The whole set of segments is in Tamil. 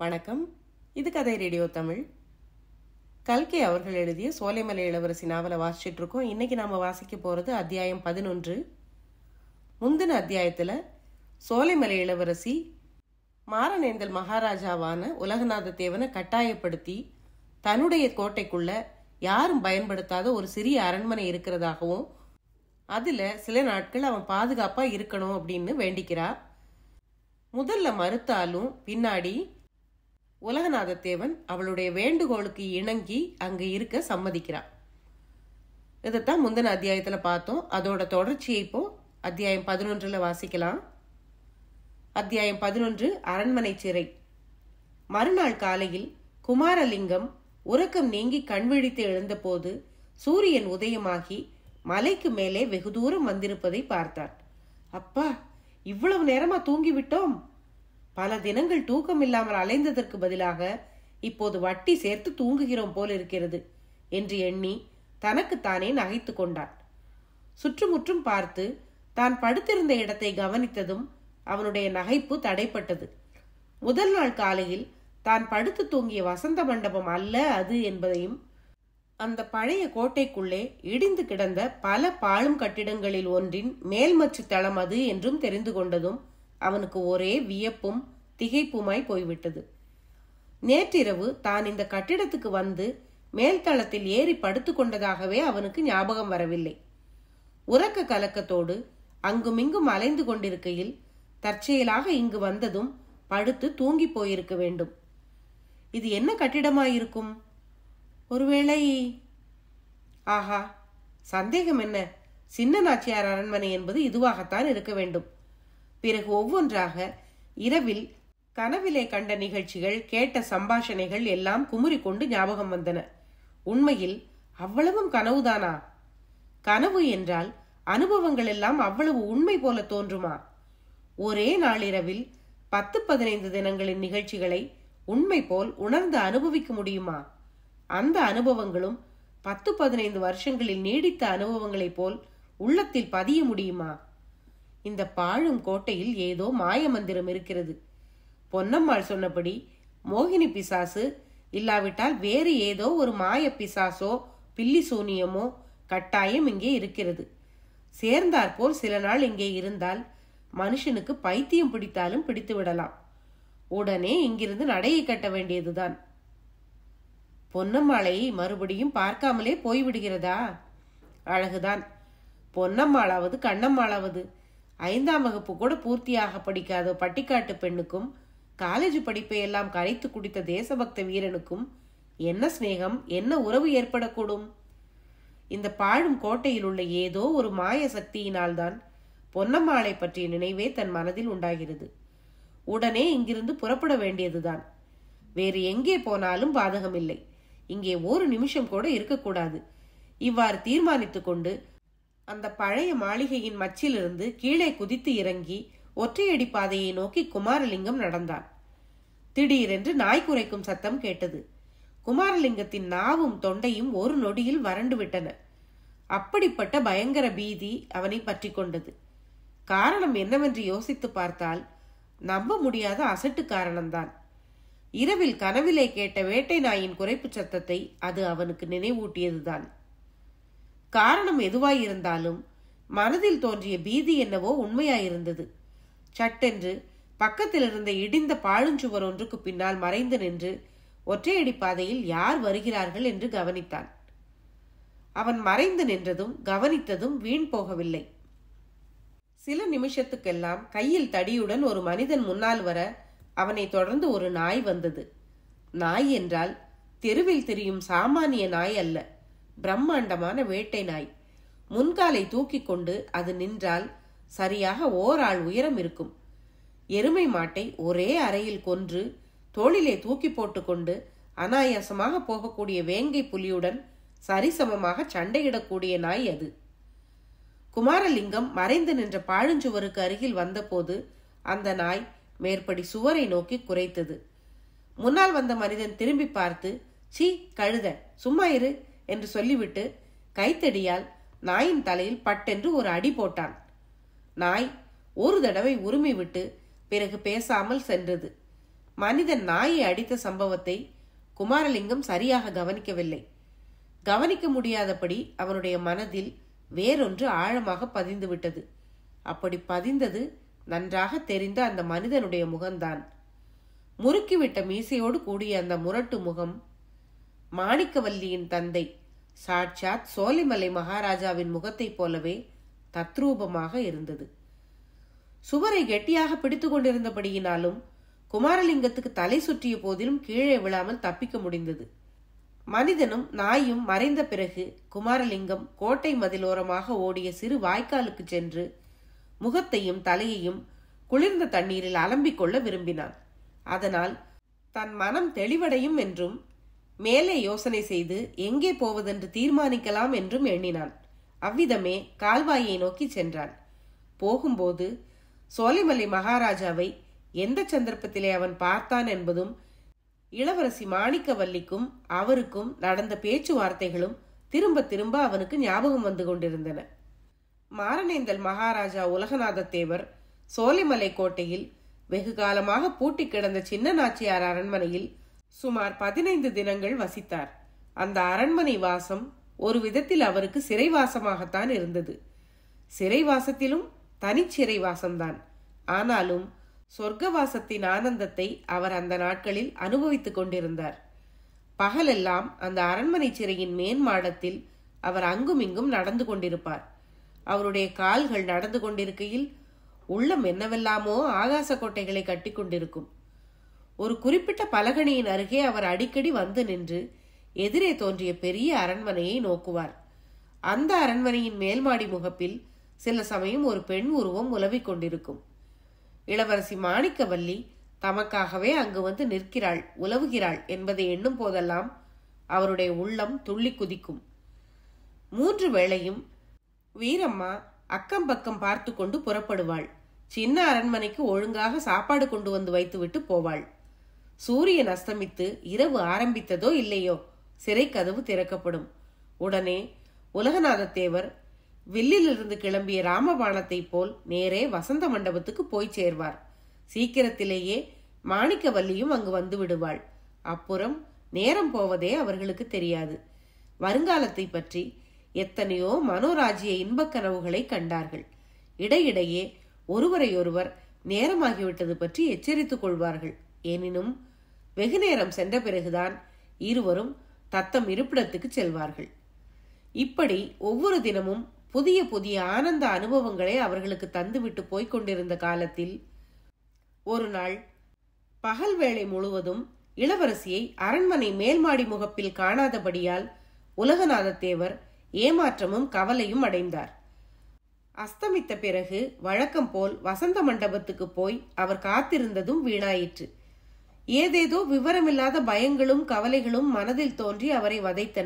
வணக்கம் இது கதை ரேடியோ தமிழ் கல்கி அவர்கள் எழுதிய சோலைமலை இளவரசி நாவலை வாசிச்சுட்டு இருக்கோம் இன்னைக்கு நாம வாசிக்க போறது அத்தியாயம் பதினொன்று முந்தின அத்தியாயத்துல சோலைமலை இளவரசி மாரணேந்தல் மகாராஜாவான உலகநாத தேவனை கட்டாயப்படுத்தி தன்னுடைய கோட்டைக்குள்ள யாரும் பயன்படுத்தாத ஒரு சிறிய அரண்மனை இருக்கிறதாகவும் அதுல சில நாட்கள் அவன் பாதுகாப்பா இருக்கணும் அப்படின்னு வேண்டிக்கிறா முதல்ல மறுத்தாலும் பின்னாடி உலகநாத தேவன் அவளுடைய வேண்டுகோளுக்கு இணங்கி அங்க இருக்க சம்மதிக்கிறான் இதைத்தான் முந்தின அத்தியாயத்துல பார்த்தோம் அதோட தொடர்ச்சியை இப்போ அத்தியாயம் பதினொன்றுல வாசிக்கலாம் அத்தியாயம் பதினொன்று அரண்மனை சிறை மறுநாள் காலையில் குமாரலிங்கம் உறக்கம் நீங்கி கண்விழித்து எழுந்தபோது சூரியன் உதயமாகி மலைக்கு மேலே வெகு தூரம் வந்திருப்பதை பார்த்தார் அப்பா இவ்வளவு நேரமா தூங்கி விட்டோம் பல தினங்கள் தூக்கம் இல்லாமல் அலைந்ததற்கு பதிலாக இப்போது வட்டி சேர்த்து தூங்குகிறோம் போல் இருக்கிறது என்று எண்ணி தனக்குத்தானே நகைத்து கொண்டான் சுற்றுமுற்றும் பார்த்து தான் படுத்திருந்த இடத்தை கவனித்ததும் அவனுடைய நகைப்பு தடைப்பட்டது முதல் நாள் காலையில் தான் படுத்து தூங்கிய வசந்த மண்டபம் அல்ல அது என்பதையும் அந்த பழைய கோட்டைக்குள்ளே இடிந்து கிடந்த பல பாழும் கட்டிடங்களில் ஒன்றின் மேல்மச்சு தளம் அது என்றும் தெரிந்து கொண்டதும் அவனுக்கு ஒரே வியப்பும் திகைப்புமாய் போய்விட்டது நேற்றிரவு தான் இந்த கட்டிடத்துக்கு வந்து மேல்தளத்தில் ஏறி படுத்து கொண்டதாகவே அவனுக்கு ஞாபகம் வரவில்லை உறக்க கலக்கத்தோடு அங்குமிங்கும் அலைந்து கொண்டிருக்கையில் தற்செயலாக இங்கு வந்ததும் படுத்து தூங்கி போயிருக்க வேண்டும் இது என்ன கட்டிடமாயிருக்கும் ஒருவேளை ஆஹா சந்தேகம் என்ன சின்ன நாச்சியார் அரண்மனை என்பது இதுவாகத்தான் இருக்க வேண்டும் பிறகு ஒவ்வொன்றாக இரவில் கனவிலே கண்ட நிகழ்ச்சிகள் கேட்ட சம்பாஷணைகள் எல்லாம் குமுறி கொண்டு ஞாபகம் வந்தன உண்மையில் அவ்வளவும் கனவுதானா கனவு என்றால் அனுபவங்கள் எல்லாம் அவ்வளவு உண்மை போல தோன்றுமா ஒரே நாளிரவில் பத்து பதினைந்து தினங்களின் நிகழ்ச்சிகளை உண்மை போல் உணர்ந்து அனுபவிக்க முடியுமா அந்த அனுபவங்களும் பத்து பதினைந்து வருஷங்களில் நீடித்த அனுபவங்களைப் போல் உள்ளத்தில் பதிய முடியுமா இந்த பாழும் கோட்டையில் ஏதோ மாய மந்திரம் இருக்கிறது பொன்னம்மாள் சொன்னபடி மோகினி பிசாசு இல்லாவிட்டால் வேறு ஏதோ ஒரு மாய பிசாசோ பில்லி சூனியமோ கட்டாயம் இங்கே இருக்கிறது சேர்ந்தாற்போல் சில நாள் இங்கே இருந்தால் மனுஷனுக்கு பைத்தியம் பிடித்தாலும் பிடித்து விடலாம் உடனே இங்கிருந்து நடையை கட்ட வேண்டியதுதான் பொன்னம்மாளை மறுபடியும் பார்க்காமலே போய்விடுகிறதா அழகுதான் பொன்னம்மாளாவது கண்ணம்மாளாவது ஐந்தாம் வகுப்பு கூட பூர்த்தியாக படிக்காத பட்டிக்காட்டு பெண்ணுக்கும் காலேஜ் படிப்பை எல்லாம் கரைத்து குடித்த தேசபக்த வீரனுக்கும் என்ன சிநேகம் என்ன உறவு ஏற்படக்கூடும் இந்த பாழும் கோட்டையில் உள்ள ஏதோ ஒரு மாய சக்தியினால்தான் பொன்னம்மாளை பற்றிய நினைவே தன் மனதில் உண்டாகிறது உடனே இங்கிருந்து புறப்பட வேண்டியதுதான் வேறு எங்கே போனாலும் பாதகமில்லை இங்கே ஒரு நிமிஷம் கூட இருக்கக்கூடாது இவ்வாறு தீர்மானித்துக் கொண்டு அந்த பழைய மாளிகையின் மச்சிலிருந்து கீழே குதித்து இறங்கி ஒற்றையடி பாதையை நோக்கி குமாரலிங்கம் நடந்தான் திடீரென்று நாய் குறைக்கும் சத்தம் கேட்டது குமாரலிங்கத்தின் நாவும் தொண்டையும் ஒரு நொடியில் வறண்டு விட்டன அப்படிப்பட்ட பயங்கர பீதி அவனை பற்றி கொண்டது காரணம் என்னவென்று யோசித்து பார்த்தால் நம்ப முடியாத அசட்டு காரணம்தான் இரவில் கனவிலே கேட்ட வேட்டை நாயின் குறைப்பு சத்தத்தை அது அவனுக்கு நினைவூட்டியதுதான் காரணம் எதுவாயிருந்தாலும் மனதில் தோன்றிய பீதி என்னவோ உண்மையாயிருந்தது சட்டென்று பக்கத்தில் இருந்த இடிந்த பாழுஞ்சுவர் ஒன்றுக்கு பின்னால் மறைந்து நின்று ஒற்றையடி பாதையில் யார் வருகிறார்கள் என்று கவனித்தான் அவன் மறைந்து நின்றதும் கவனித்ததும் வீண் போகவில்லை சில நிமிஷத்துக்கெல்லாம் கையில் தடியுடன் ஒரு மனிதன் முன்னால் வர அவனை தொடர்ந்து ஒரு நாய் வந்தது நாய் என்றால் தெருவில் திரியும் சாமானிய நாய் அல்ல பிரம்மாண்டமான வேட்டை நாய் முன்காலை தூக்கி கொண்டு அது நின்றால் சரியாக ஓராள் உயரம் இருக்கும் எருமை மாட்டை ஒரே அறையில் கொன்று தோளிலே தூக்கி போட்டுக்கொண்டு அனாயாசமாக போகக்கூடிய வேங்கை புலியுடன் சரிசமமாக சண்டையிடக்கூடிய நாய் அது குமாரலிங்கம் மறைந்து நின்ற பாழுஞ்சுவருக்கு அருகில் வந்தபோது அந்த நாய் மேற்படி சுவரை நோக்கி குறைத்தது முன்னால் வந்த மனிதன் திரும்பி பார்த்து சீ கழுத சும்மா இரு என்று சொல்லிவிட்டு கைத்தடியால் நாயின் தலையில் பட்டென்று ஒரு அடி போட்டான் நாய் ஒரு தடவை உருமி விட்டு பிறகு பேசாமல் சென்றது மனிதன் நாயை அடித்த சம்பவத்தை குமாரலிங்கம் சரியாக கவனிக்கவில்லை கவனிக்க முடியாதபடி அவனுடைய மனதில் வேறொன்று ஆழமாக பதிந்து விட்டது அப்படி பதிந்தது நன்றாக தெரிந்த அந்த மனிதனுடைய முகம்தான் முறுக்கிவிட்ட மீசையோடு கூடிய அந்த முரட்டு முகம் மாணிக்கவல்லியின் தந்தை சாட்சாத் சோலைமலை மகாராஜாவின் முகத்தைப் போலவே தத்ரூபமாக இருந்தது சுவரை கெட்டியாக பிடித்துக் கொண்டிருந்தபடியினாலும் குமாரலிங்கத்துக்கு தலை சுற்றிய போதிலும் கீழே விழாமல் தப்பிக்க முடிந்தது மனிதனும் நாயும் மறைந்த பிறகு குமாரலிங்கம் கோட்டை மதிலோரமாக ஓடிய சிறு வாய்க்காலுக்கு சென்று முகத்தையும் தலையையும் குளிர்ந்த தண்ணீரில் அலம்பிக் கொள்ள விரும்பினான் அதனால் தன் மனம் தெளிவடையும் என்றும் மேலே யோசனை செய்து எங்கே போவதென்று தீர்மானிக்கலாம் என்றும் எண்ணினான் அவ்விதமே கால்வாயை நோக்கி சென்றான் போகும்போது சோலைமலை மகாராஜாவை எந்த சந்தர்ப்பத்திலே அவன் பார்த்தான் என்பதும் இளவரசி மாணிக்கவல்லிக்கும் அவருக்கும் நடந்த பேச்சுவார்த்தைகளும் திரும்ப திரும்ப அவனுக்கு ஞாபகம் வந்து கொண்டிருந்தன மாரணேந்தல் மகாராஜா உலகநாத தேவர் சோலைமலை கோட்டையில் வெகு காலமாக பூட்டி கிடந்த சின்ன நாச்சியார் அரண்மனையில் சுமார் பதினைந்து தினங்கள் வசித்தார் அந்த அரண்மனை வாசம் ஒரு விதத்தில் அவருக்கு சிறைவாசமாகத்தான் இருந்தது சிறைவாசத்திலும் தனிச்சிறை வாசம்தான் ஆனாலும் சொர்க்கவாசத்தின் ஆனந்தத்தை அவர் அந்த நாட்களில் அனுபவித்துக் கொண்டிருந்தார் பகலெல்லாம் அந்த அரண்மனை சிறையின் மேன் மாடத்தில் அவர் அங்குமிங்கும் நடந்து கொண்டிருப்பார் அவருடைய கால்கள் நடந்து கொண்டிருக்கையில் உள்ளம் என்னவெல்லாமோ ஆகாச கோட்டைகளை கட்டி கொண்டிருக்கும் ஒரு குறிப்பிட்ட பலகணியின் அருகே அவர் அடிக்கடி வந்து நின்று எதிரே தோன்றிய பெரிய அரண்மனையை நோக்குவார் அந்த அரண்மனையின் மேல்மாடி முகப்பில் சில சமயம் ஒரு பெண் உருவம் உலவிக் கொண்டிருக்கும் இளவரசி மாணிக்கவல்லி தமக்காகவே அங்கு வந்து நிற்கிறாள் உலவுகிறாள் என்பதை எண்ணும் போதெல்லாம் அவருடைய உள்ளம் துள்ளி குதிக்கும் மூன்று வேளையும் வீரம்மா அக்கம் பக்கம் பார்த்து கொண்டு புறப்படுவாள் சின்ன அரண்மனைக்கு ஒழுங்காக சாப்பாடு கொண்டு வந்து வைத்துவிட்டு போவாள் சூரியன் அஸ்தமித்து இரவு ஆரம்பித்ததோ இல்லையோ சிறை கதவு திறக்கப்படும் உடனே உலகநாத தேவர் வில்லிலிருந்து கிளம்பிய ராமபாணத்தைப் போல் நேரே வசந்த மண்டபத்துக்கு போய் சேர்வார் சீக்கிரத்திலேயே மாணிக்கவல்லியும் அங்கு வந்து விடுவாள் அப்புறம் நேரம் போவதே அவர்களுக்கு தெரியாது வருங்காலத்தை பற்றி எத்தனையோ மனோராஜ்ய இன்பக் கனவுகளை கண்டார்கள் இடையிடையே ஒருவரையொருவர் நேரமாகிவிட்டது பற்றி எச்சரித்துக் கொள்வார்கள் எனினும் வெகு நேரம் சென்ற பிறகுதான் இருவரும் தத்தம் இருப்பிடத்துக்கு செல்வார்கள் இப்படி ஒவ்வொரு தினமும் புதிய புதிய ஆனந்த அனுபவங்களை அவர்களுக்கு தந்துவிட்டு போய்க் கொண்டிருந்த காலத்தில் ஒரு நாள் பகல் வேளை முழுவதும் இளவரசியை அரண்மனை மேல்மாடி முகப்பில் காணாதபடியால் உலகநாத தேவர் ஏமாற்றமும் கவலையும் அடைந்தார் அஸ்தமித்த பிறகு வழக்கம் போல் வசந்த மண்டபத்துக்கு போய் அவர் காத்திருந்ததும் வீணாயிற்று ஏதேதோ விவரமில்லாத பயங்களும் கவலைகளும் மனதில் தோன்றி அவரை வதைத்தன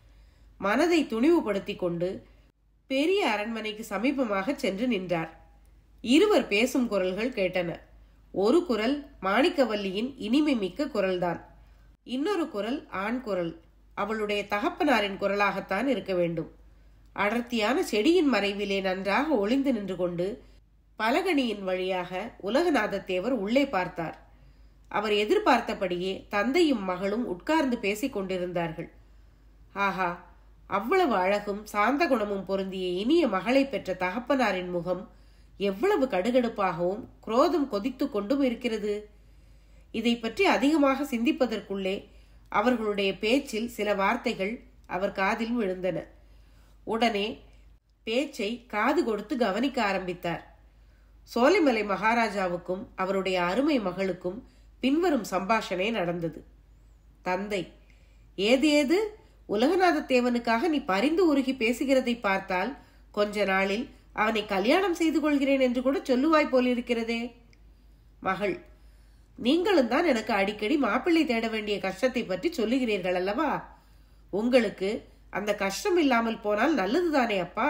மனதை துணிவுபடுத்திக் கொண்டு பெரிய அரண்மனைக்கு சமீபமாக சென்று நின்றார் இருவர் பேசும் குரல்கள் கேட்டன ஒரு குரல் மாணிக்கவல்லியின் இனிமை மிக்க குரல்தான் இன்னொரு குரல் ஆண் குரல் அவளுடைய தகப்பனாரின் குரலாகத்தான் இருக்க வேண்டும் அடர்த்தியான செடியின் மறைவிலே நன்றாக ஒளிந்து நின்று கொண்டு பலகணியின் வழியாக உலகநாத தேவர் உள்ளே பார்த்தார் அவர் எதிர்பார்த்தபடியே தந்தையும் மகளும் உட்கார்ந்து பேசிக் கொண்டிருந்தார்கள் ஆஹா அவ்வளவு அழகும் சாந்த குணமும் பொருந்திய இனிய மகளை பெற்ற தகப்பனாரின் முகம் எவ்வளவு கடுகடுப்பாகவும் குரோதம் கொதித்து கொண்டும் இருக்கிறது இதை பற்றி அதிகமாக சிந்திப்பதற்குள்ளே அவர்களுடைய பேச்சில் சில வார்த்தைகள் அவர் காதில் விழுந்தன உடனே பேச்சை காது கொடுத்து கவனிக்க ஆரம்பித்தார் சோலைமலை மகாராஜாவுக்கும் அவருடைய அருமை மகளுக்கும் பின்வரும் சம்பாஷணை நடந்தது தந்தை ஏது ஏது உலகநாத தேவனுக்காக நீ பரிந்து உருகி பேசுகிறதை பார்த்தால் கொஞ்ச நாளில் அவனை கல்யாணம் செய்து கொள்கிறேன் என்று கூட சொல்லுவாய் போலிருக்கிறதே மகள் நீங்களும் தான் எனக்கு அடிக்கடி மாப்பிள்ளை தேட வேண்டிய கஷ்டத்தை பற்றி சொல்லுகிறீர்கள் அல்லவா உங்களுக்கு அந்த கஷ்டம் இல்லாமல் போனால் நல்லதுதானே அப்பா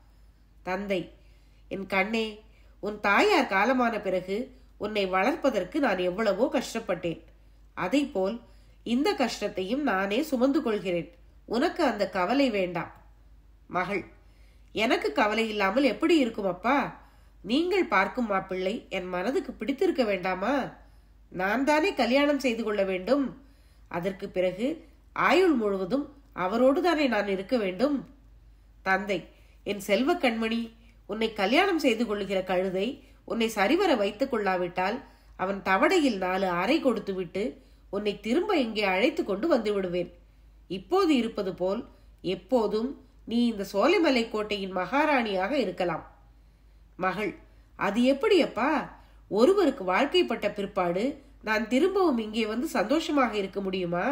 தந்தை என் கண்ணே உன் தாயார் காலமான பிறகு உன்னை வளர்ப்பதற்கு நான் எவ்வளவோ கஷ்டப்பட்டேன் அதை போல் இந்த கஷ்டத்தையும் நானே சுமந்து கொள்கிறேன் உனக்கு அந்த கவலை வேண்டாம் மகள் எனக்கு கவலை இல்லாமல் எப்படி இருக்கும் அப்பா நீங்கள் பார்க்கும் மாப்பிள்ளை என் மனதுக்கு பிடித்திருக்க வேண்டாமா நான் தானே கல்யாணம் செய்து கொள்ள வேண்டும் அதற்கு பிறகு ஆயுள் முழுவதும் அவரோடு தானே நான் இருக்க வேண்டும் தந்தை என் செல்வ கண்மணி உன்னை கல்யாணம் செய்து கொள்ளுகிற கழுதை உன்னை சரிவர வைத்துக் கொள்ளாவிட்டால் அவன் தவடையில் நாலு அறை கொடுத்துவிட்டு உன்னை திரும்ப இங்கே அழைத்து கொண்டு வந்து விடுவேன் இப்போது இருப்பது போல் எப்போதும் நீ இந்த சோலைமலை கோட்டையின் மகாராணியாக இருக்கலாம் மகள் அது எப்படி அப்பா ஒருவருக்கு வாழ்க்கைப்பட்ட பிற்பாடு நான் திரும்பவும் இங்கே வந்து சந்தோஷமாக இருக்க முடியுமா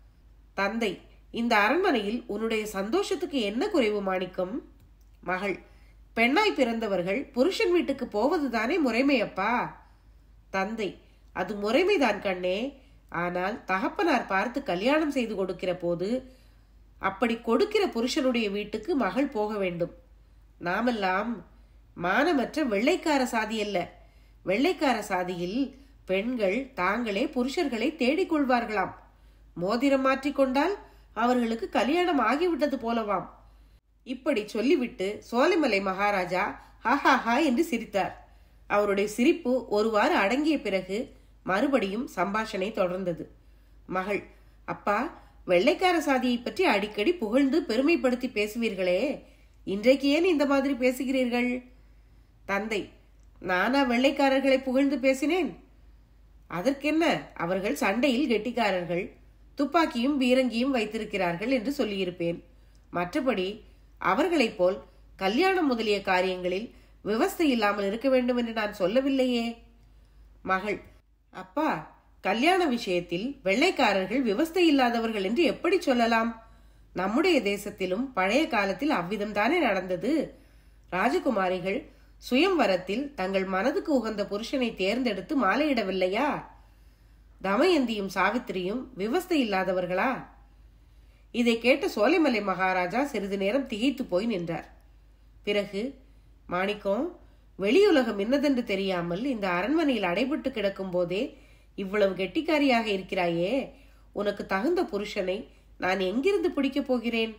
தந்தை இந்த அரண்மனையில் உன்னுடைய சந்தோஷத்துக்கு என்ன குறைவு மாணிக்கம் மகள் பெண்ணாய் பிறந்தவர்கள் புருஷன் வீட்டுக்கு போவதுதானே முறைமையப்பா தந்தை அது முறைமைதான் கண்ணே ஆனால் தகப்பனார் பார்த்து கல்யாணம் செய்து கொடுக்கிற போது அப்படி கொடுக்கிற புருஷனுடைய வீட்டுக்கு மகள் போக வேண்டும் நாமெல்லாம் மானமற்ற வெள்ளைக்கார சாதி அல்ல வெள்ளைக்கார சாதியில் பெண்கள் தாங்களே புருஷர்களை தேடிக் கொள்வார்களாம் மோதிரம் மாற்றிக்கொண்டால் அவர்களுக்கு கல்யாணம் ஆகிவிட்டது போலவாம் இப்படி சொல்லிவிட்டு சோலைமலை மகாராஜா ஹா ஹா என்று சிரித்தார் அவருடைய சிரிப்பு ஒருவாறு அடங்கிய பிறகு மறுபடியும் சம்பாஷணை தொடர்ந்தது மகள் அப்பா வெள்ளைக்கார சாதியை பற்றி அடிக்கடி புகழ்ந்து பெருமைப்படுத்தி பேசுவீர்களே இன்றைக்கு ஏன் இந்த மாதிரி பேசுகிறீர்கள் தந்தை நானா வெள்ளைக்காரர்களை புகழ்ந்து பேசினேன் அதற்கென்ன அவர்கள் சண்டையில் கெட்டிக்காரர்கள் துப்பாக்கியும் பீரங்கியும் வைத்திருக்கிறார்கள் என்று சொல்லியிருப்பேன் மற்றபடி அவர்களைப் போல் கல்யாணம் முதலிய காரியங்களில் விவஸ்தை இல்லாமல் இருக்க வேண்டும் என்று நான் சொல்லவில்லையே மகள் அப்பா கல்யாண விஷயத்தில் வெள்ளைக்காரர்கள் விவஸ்தை இல்லாதவர்கள் என்று எப்படி சொல்லலாம் நம்முடைய தேசத்திலும் பழைய காலத்தில் அவ்விதம் தானே நடந்தது ராஜகுமாரிகள் சுயம்வரத்தில் தங்கள் மனதுக்கு உகந்த புருஷனை தேர்ந்தெடுத்து மாலையிடவில்லையா தமயந்தியும் சாவித்திரியும் விவஸ்தை இல்லாதவர்களா இதை கேட்ட சோலைமலை மகாராஜா சிறிது நேரம் திகைத்து போய் நின்றார் பிறகு மாணிக்கம் வெளியுலகம் என்னதென்று தெரியாமல் இந்த அரண்மனையில் அடைபட்டு கிடக்கும் போதே இவ்வளவு கெட்டிக்காரியாக இருக்கிறாயே உனக்கு தகுந்த புருஷனை நான் எங்கிருந்து பிடிக்கப் போகிறேன்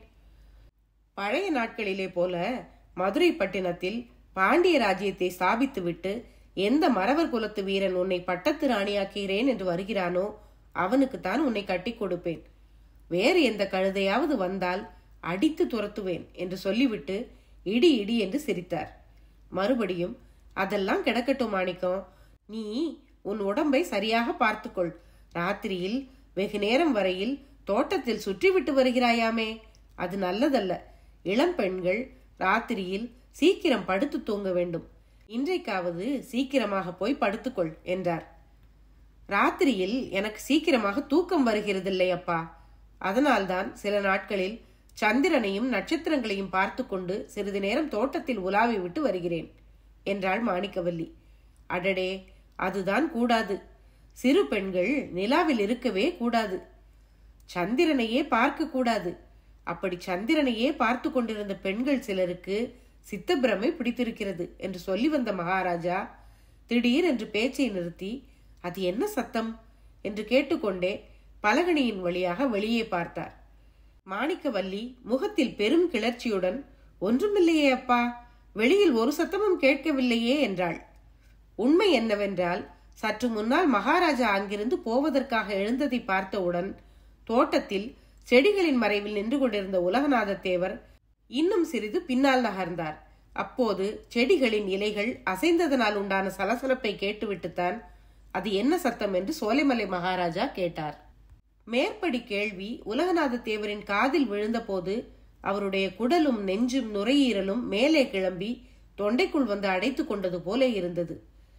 பழைய நாட்களிலே போல மதுரை பட்டினத்தில் பாண்டிய ராஜ்யத்தை ஸ்தாபித்துவிட்டு எந்த மறவர் குலத்து வீரன் உன்னை பட்டத்து ராணியாக்குகிறேன் என்று வருகிறானோ அவனுக்குத்தான் உன்னை கட்டி கொடுப்பேன் வேறு எந்த கழுதையாவது வந்தால் அடித்து துரத்துவேன் என்று சொல்லிவிட்டு இடி இடி என்று சிரித்தார் மறுபடியும் அதெல்லாம் கிடக்கட்டும் மாணிக்கம் நீ உன் உடம்பை சரியாக பார்த்துக்கொள் ராத்திரியில் வெகு நேரம் வரையில் தோட்டத்தில் சுற்றிவிட்டு வருகிறாயாமே அது நல்லதல்ல இளம் பெண்கள் ராத்திரியில் சீக்கிரம் படுத்து தூங்க வேண்டும் இன்றைக்காவது சீக்கிரமாக போய் படுத்துக்கொள் என்றார் ராத்திரியில் எனக்கு சீக்கிரமாக தூக்கம் வருகிறதில்லை அப்பா அதனால்தான் சில நாட்களில் சந்திரனையும் நட்சத்திரங்களையும் பார்த்து கொண்டு சிறிது நேரம் தோட்டத்தில் உலாவி விட்டு வருகிறேன் என்றாள் மாணிக்கவல்லி அடடே அதுதான் கூடாது சிறு பெண்கள் நிலாவில் இருக்கவே கூடாது சந்திரனையே பார்க்க கூடாது அப்படி சந்திரனையே பார்த்து கொண்டிருந்த பெண்கள் சிலருக்கு சித்தப்பிரமை பிடித்திருக்கிறது என்று சொல்லி வந்த மகாராஜா திடீர் என்று பேச்சை நிறுத்தி அது என்ன சத்தம் என்று கேட்டுக்கொண்டே பலகணியின் வழியாக வெளியே பார்த்தார் மாணிக்கவல்லி முகத்தில் பெரும் கிளர்ச்சியுடன் ஒன்றுமில்லையே அப்பா வெளியில் ஒரு சத்தமும் கேட்கவில்லையே என்றாள் உண்மை என்னவென்றால் சற்று முன்னால் மகாராஜா அங்கிருந்து போவதற்காக எழுந்ததை பார்த்தவுடன் தோட்டத்தில் செடிகளின் மறைவில் நின்று கொண்டிருந்த உலகநாத தேவர் இன்னும் சிறிது பின்னால் நகர்ந்தார் அப்போது செடிகளின் இலைகள் அசைந்ததனால் உண்டான சலசலப்பை கேட்டுவிட்டுத்தான் அது என்ன சத்தம் என்று சோலைமலை மகாராஜா கேட்டார் மேற்படி கேள்வி உலகநாத தேவரின் காதில் விழுந்தபோது அவருடைய குடலும் நெஞ்சும் நுரையீரலும் மேலே கிளம்பி தொண்டைக்குள் வந்து அடைத்து கொண்டது போல இருந்தது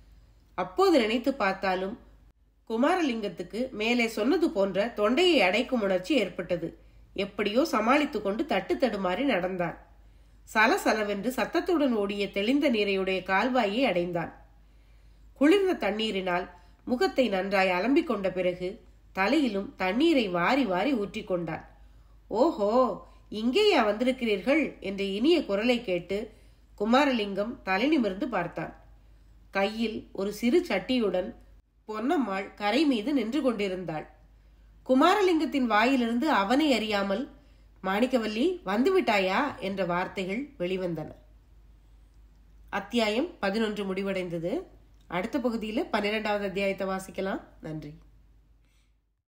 அப்போது நினைத்து பார்த்தாலும் குமாரலிங்கத்துக்கு மேலே சொன்னது போன்ற தொண்டையை அடைக்கும் உணர்ச்சி ஏற்பட்டது எப்படியோ சமாளித்துக் கொண்டு தட்டு தடுமாறி நடந்தான் சலசலவென்று சத்தத்துடன் ஓடிய தெளிந்த நீரையுடைய கால்வாயை அடைந்தான் குளிர்ந்த தண்ணீரினால் முகத்தை நன்றாய் அலம்பிக் கொண்ட பிறகு தலையிலும் தண்ணீரை வாரி வாரி ஊற்றிக் கொண்டான் ஓஹோ இங்கேயா வந்திருக்கிறீர்கள் என்ற இனிய குரலை கேட்டு குமாரலிங்கம் தலை நிமிர்ந்து பார்த்தான் கையில் ஒரு சிறு சட்டியுடன் பொன்னம்மாள் கரை மீது நின்று கொண்டிருந்தாள் குமாரலிங்கத்தின் வாயிலிருந்து அவனை அறியாமல் மாணிக்கவல்லி வந்துவிட்டாயா என்ற வார்த்தைகள் வெளிவந்தன அத்தியாயம் பதினொன்று முடிவடைந்தது அடுத்த பகுதியில் பன்னிரெண்டாவது அத்தியாயத்தை வாசிக்கலாம் நன்றி